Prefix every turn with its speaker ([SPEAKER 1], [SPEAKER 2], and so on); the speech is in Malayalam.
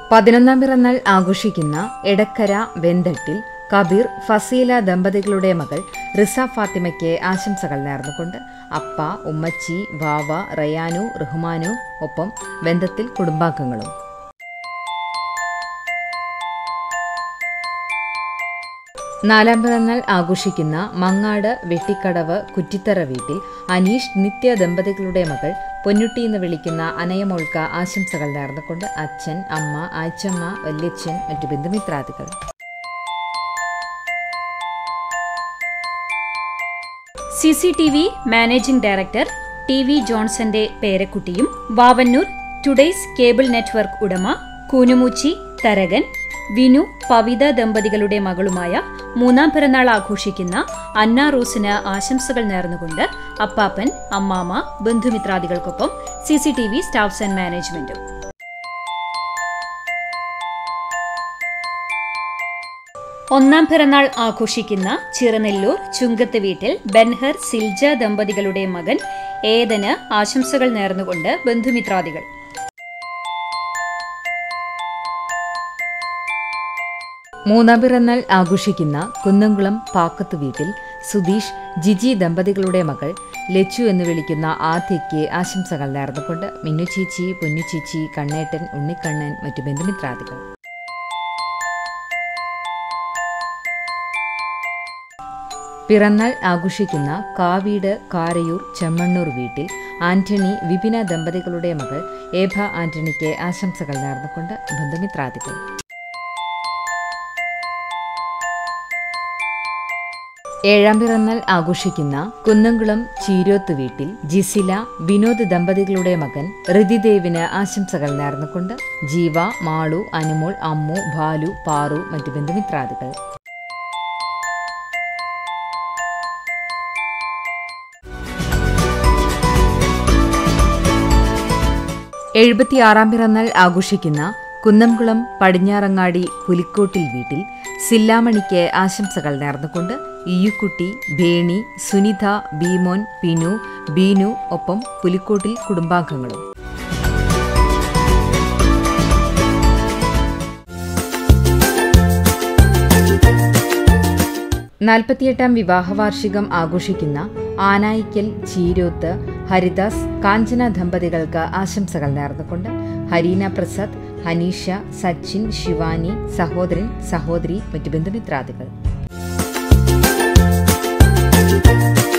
[SPEAKER 1] പതിനൊന്നാം പിറന്നാൾ ആഘോഷിക്കുന്ന എടക്കര വെന്തട്ടിൽ കബീർ ഫസീല ദമ്പതികളുടെ മകൾ റിസ ഫാത്തിമയ്ക്ക് ആശംസകൾ നേർന്നുകൊണ്ട് അപ്പ ഉമ്മച്ചി വാവ റയാനു റഹ്മാനു ഒപ്പം വെന്തത്തിൽ കുടുംബാംഗങ്ങളും നാലാം പിറന്നാൾ ആഘോഷിക്കുന്ന മങ്ങാട് വെട്ടിക്കടവ് കുറ്റിത്തറ വീട്ടിൽ അനീഷ് നിത്യ ദമ്പതികളുടെ മകൾ പൊന്നുട്ടി എന്ന് വിളിക്കുന്ന അനയമോൾക്ക് ആശംസകൾ നേർന്നുകൊണ്ട് അച്ഛൻ അമ്മ ആച്ചമ്മ വല്യച്ഛൻ മറ്റു ബന്ധുമിത്രാദികൾ
[SPEAKER 2] C C T V managing director T V ജോൺസന്റെ പേരക്കുട്ടിയും വാവന്നൂർ ടുഡേയ്സ് കേബിൾ നെറ്റ്വർക്ക് ഉടമ കൂനുമൂച്ചി തരകൻ വിനു പവിത ദമ്പതികളുടെ മകളുമായ മൂന്നാം പിറന്നാൾ ആഘോഷിക്കുന്ന അന്ന റോസിന് ആശംസകൾ നേർന്നുകൊണ്ട് അപ്പാപ്പൻ അമ്മാമ ബന്ധുമിത്രാദികൾക്കൊപ്പം C C T V staffs and മാനേജ്മെന്റും ഒന്നാം പിറന്നാൾ ആഘോഷിക്കുന്ന ചിറനെല്ലൂർ ചുങ്കത്ത് വീട്ടിൽ ബെൻഹർ സിൽജ ദമ്പതികളുടെ മകൻ ഏതന് ആശംസകൾ നേർന്നുകൊണ്ട് ബന്ധുമിത്രാദികൾ
[SPEAKER 1] മൂന്നാം പിറന്നാൾ ആഘോഷിക്കുന്ന കുന്നംകുളം പാക്കത്ത് വീട്ടിൽ സുധീഷ് ജിജി ദമ്പതികളുടെ മകൾ ലച്ചു എന്ന് വിളിക്കുന്ന ആദ്യയ്ക്ക് ആശംസകൾ നേർന്നുകൊണ്ട് മിന്നുചീച്ചി പൊന്നുചീച്ചി കണ്ണേട്ടൻ ഉണ്ണിക്കണ്ണൻ മറ്റു ബന്ധുമിത്രാദികൾ പിറന്നാൾ ആഘോഷിക്കുന്ന കാവീട് കാരയൂർ ചെമ്മണ്ണൂർ വീട്ടിൽ ആന്റണി വിപിന ദമ്പതികളുടെ മകൾ ഏഭ ആന്റണിക്ക് ആശംസകൾ നേർന്നുകൊണ്ട് ബന്ധുമിത്രാദികൾ ഏഴാം പിറന്നാൾ ആഘോഷിക്കുന്ന കുന്നംകുളം ചീരോത്ത് വീട്ടിൽ ജിസില വിനോദ് ദമ്പതികളുടെ മകൻ ഋതിദേവിന് ആശംസകൾ നേർന്നുകൊണ്ട് ജീവ മാളു അനുമോൾ അമ്മു ബാലു പാറു മറ്റു ബന്ധുമിത്രാദികൾ എഴുപത്തിയാറാം പിറന്നാൾ ആഘോഷിക്കുന്ന കുന്നംകുളം പടിഞ്ഞാറങ്ങാടി പുലിക്കോട്ടിൽ വീട്ടിൽ സില്ലാമണിക്ക് ആശംസകൾ നേർന്നുകൊണ്ട് ഇയ്യുക്കുട്ടി ഭേണി സുനിത ബീമോൻ പിനു ബീനു ഒപ്പം പുലിക്കോട്ടിൽ കുടുംബാംഗങ്ങളും നാൽപ്പത്തിയെട്ടാം വിവാഹവാർഷികം ആഘോഷിക്കുന്ന ആനായിക്കൽ ചീരോത്ത് ഹരിദാസ് കാഞ്ചന ദമ്പതികൾക്ക് ആശംസകൾ നേർന്നുകൊണ്ട് ഹരീന പ്രസാദ് ഹനീഷ സച്ചിൻ ശിവാനി സഹോദരൻ സഹോദരി മറ്റു ബന്ധുമിത്രാദികൾ